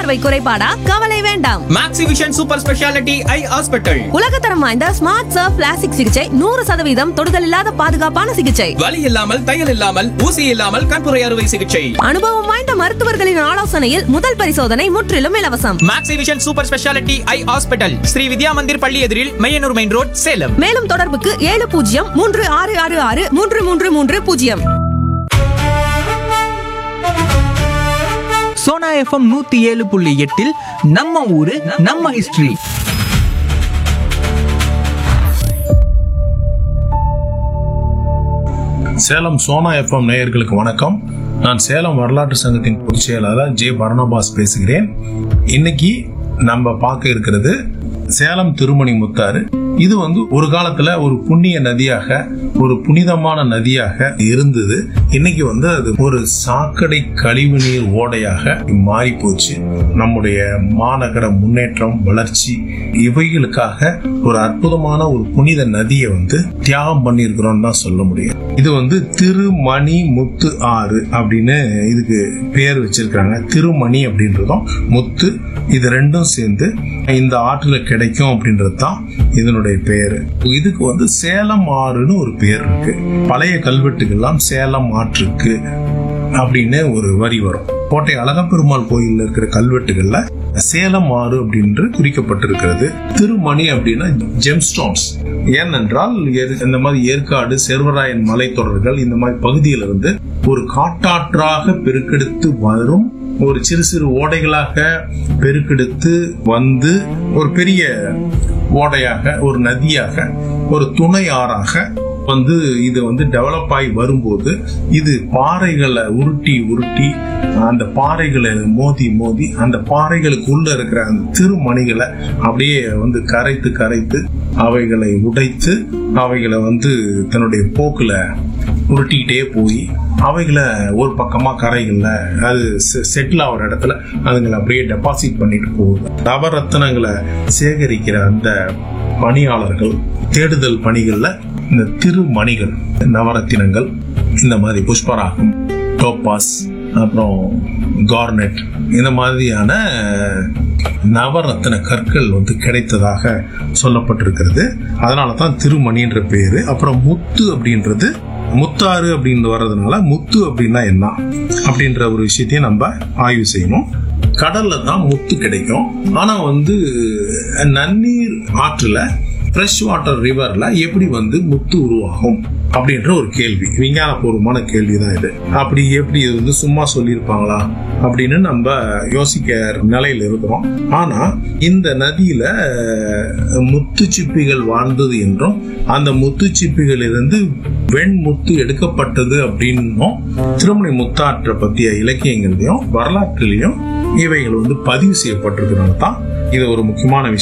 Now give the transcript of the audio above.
பார்வை குறைபாடா கவலை வேண்டாம் Maxivision super speciality eye hospital உலகத்தரம் வாய்ந்த ஸ்மார்ட் சர்ஃப் பிளாஸ்டிக் சிகிச்சை நூறு சதவீதம் தொடுதல் இல்லாத பாதுகாப்பான சிகிச்சை வலி இல்லாமல் தையல் இல்லாமல் ஊசி இல்லாமல் கண்புரை அறுவை சிகிச்சை அனுபவம் வாய்ந்த மருத்துவர்களின் ஆலோசனையில் முதல் பரிசோதனை முற்றிலும் இலவசம் Maxivision super speciality eye hospital Shri Vidya Mandir பள்ளி எதிரில் மையனூர் மெயின் ரோட் சேலம் மேலும் தொடர்புக்கு ஏழு பூஜ்ஜியம் மூன்று ஆறு ஆறு ஆறு மூன்று மூன்று மூன்று பூஜ்ஜியம் சோனா எஃப்எம் நூத்தி ஏழு புள்ளி எட்டில் நம்ம ஊரு நம்ம ஹிஸ்டரி சேலம் சோனா எஃப்எம் நேயர்களுக்கு வணக்கம் நான் சேலம் வரலாற்று சங்கத்தின் பொதுச் செயலாளர் ஜே பரணபாஸ் பேசுகிறேன் இன்னைக்கு நம்ம பார்க்க இருக்கிறது சேலம் திருமணி முத்தாறு இது வந்து ஒரு காலத்துல ஒரு புண்ணிய நதியாக ஒரு புனிதமான நதியாக இருந்தது இன்னைக்கு வந்து அது ஒரு சாக்கடை கழிவுநீர் ஓடையாக மாறி போச்சு நம்முடைய மாநகர முன்னேற்றம் வளர்ச்சி இவைகளுக்காக ஒரு அற்புதமான ஒரு புனித நதியை வந்து தியாகம் பண்ணியிருக்கிறோம் தான் சொல்ல முடியும் இது வந்து திருமணி முத்து ஆறு அப்படின்னு இதுக்கு பேர் வச்சிருக்காங்க திருமணி அப்படின்றதும் முத்து இது ரெண்டும் சேர்ந்து இந்த ஆற்றுல கிடைக்கும் அப்படின்றது தான் இதனுடைய பேரு இதுக்கு வந்து சேலம் ஆறுன்னு ஒரு பேர் இருக்கு பழைய கல்வெட்டுக்கெல்லாம் சேலம் ஆற்றுக்கு அப்படின்னு ஒரு வரி வரும் கோட்டை அழகப்பெருமாள் கோயில்ல இருக்கிற கல்வெட்டுகள்ல சேலம் ஆறு அப்படின்று குறிக்கப்பட்டிருக்கிறது திருமணி அப்படின்னா ஜெம்ஸ்டோன்ஸ் ஏனென்றால் ஏற்- இந்த மாதிரி ஏற்காடு சேர்வராயன் மலைத்தொடர்கள் இந்த மாதிரி பகுதியிலிருந்து ஒரு காட்டாற்றாக பெருக்கெடுத்து வரும் ஒரு சிறு சிறு ஓடைகளாக பெருக்கெடுத்து வந்து ஒரு பெரிய ஓடையாக ஒரு நதியாக ஒரு துணை ஆறாக வந்து இது வந்து டெவலப் ஆகி வரும்போது இது பாறைகளை உருட்டி உருட்டி அந்த பாறைகளை மோதி மோதி அந்த பாறைகளுக்குள்ள இருக்கிற அந்த திருமணிகளை அப்படியே வந்து கரைத்து கரைத்து அவைகளை உடைத்து அவைகளை வந்து தன்னுடைய போக்குல உருட்டிக்கிட்டே போய் அவைகளை ஒரு பக்கமா கரைகள்ல அது செட்டில் ஆகிற இடத்துல அதுங்களை அப்படியே டெபாசிட் பண்ணிட்டு போகுது நவரத்தினங்களை சேகரிக்கிற அந்த பணியாளர்கள் தேடுதல் பணிகள்ல இந்த திருமணிகள் நவரத்தினங்கள் இந்த மாதிரி புஷ்பராகம் டோப்பாஸ் அப்புறம் கார்னெட் இந்த மாதிரியான நவரத்தின கற்கள் வந்து கிடைத்ததாக சொல்லப்பட்டிருக்கிறது அதனால தான் திருமணின்ற பேரு அப்புறம் முத்து அப்படின்றது முத்தாறு அப்படின்னு வர்றதுனால முத்து அப்படின்னா என்ன அப்படின்ற ஒரு விஷயத்தையும் நம்ம ஆய்வு செய்யணும் கடல்ல தான் முத்து கிடைக்கும் ஆனா வந்து நன்னீர் ஆற்றுல ஃப்ரெஷ் வாட்டர் ரிவர்ல எப்படி வந்து முத்து உருவாகும் அப்படின்ற ஒரு கேள்வி விஞ்ஞானபூர்வமான கேள்வி தான் இது அப்படி எப்படி இது வந்து சும்மா சொல்லியிருப்பாங்களா அப்படின்னு நம்ம யோசிக்க நிலையில இருக்கிறோம் ஆனா இந்த நதியில முத்துச்சிப்பிகள் வாழ்ந்தது என்றும் அந்த முத்துச்சிப்பிகளிலிருந்து வெண்முத்து எடுக்கப்பட்டது அப்படின்னும் திருமணி முத்தாற்றை பற்றிய இலக்கியங்களையும் வரலாற்றிலையும் இவைகள் வந்து பதிவு செய்யப்பட்டிருக்கிறனால தான் இது ஒரு முக்கியமான விஷயம்